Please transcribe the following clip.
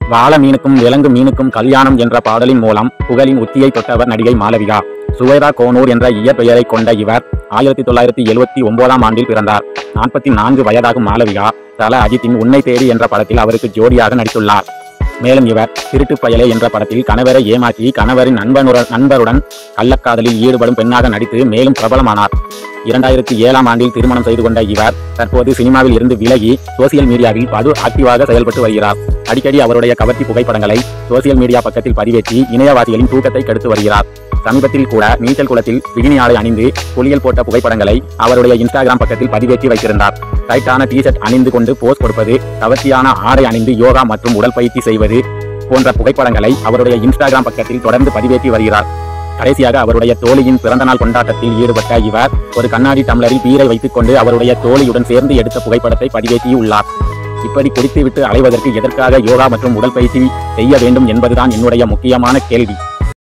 வாழ மீனுக்கும் விலங்கு மீனுக்கும் கல்யாணம் என்ற பாடலின் மூலம் புகழின் உச்சியை தொட்டவர் நடிகை மாளவிகா சுவேதா கோனூர் என்ற இயற்பெயரை கொண்ட இவர் ஆயிரத்தி தொள்ளாயிரத்தி எழுவத்தி ஒன்பதாம் ஆண்டில் பிறந்தார் நாற்பத்தி நான்கு வயதாகும் மாளவிகா தல அஜித்தின் உன்னை தேடி என்ற படத்தில் அவருக்கு ஜோடியாக நடித்துள்ளார் மேலும் இவர் திருட்டு பயலே என்ற படத்தில் கணவரை ஏமாற்றி கணவரின் நண்பனுடன் நண்பருடன் கள்ளக்காதலில் ஈடுபடும் பெண்ணாக நடித்து மேலும் பிரபலமானார் இரண்டாயிரத்தி ஏழாம் ஆண்டில் திருமணம் செய்து கொண்ட இவர் தற்போது சினிமாவில் இருந்து விலகி சோசியல் மீடியாவில் படு ஆக்டிவாக செயல்பட்டு வருகிறார் அடிக்கடி அவருடைய கவர்ச்சி புகைப்படங்களை சோசியல் மீடியா பக்கத்தில் பதிவேற்றி இணையவாசிகளின் தூக்கத்தை கெடுத்து வருகிறார் சமீபத்தில் கூட நீச்சல் குளத்தில் பிகினி ஆடை அணிந்து புலியல் போட்ட புகைப்படங்களை அவருடைய இன்ஸ்டாகிராம் பக்கத்தில் பதிவேற்றி வைத்திருந்தார் டைட்டான டிஷர்ட் அணிந்து கொண்டு போஸ் கொடுப்பது கவர்ச்சியான ஆடை அணிந்து யோகா மற்றும் உடற்பயிற்சி செய்வது போன்ற புகைப்படங்களை அவருடைய இன்ஸ்டாகிராம் பக்கத்தில் தொடர்ந்து பதிவேற்றி வருகிறார் கடைசியாக அவருடைய தோழியின் பிறந்தநாள் கொண்டாட்டத்தில் ஈடுபட்ட இவர் ஒரு கண்ணாடி டம்ளரில் பீரை வைத்துக் கொண்டு அவருடைய தோழியுடன் சேர்ந்து எடுத்த புகைப்படத்தை பதிவேற்றியுள்ளார் இப்படி குடித்துவிட்டு அலைவதற்கு எதற்காக யோகா மற்றும் உடற்பயிற்சி செய்ய வேண்டும் என்பதுதான் என்னுடைய முக்கியமான கேள்வி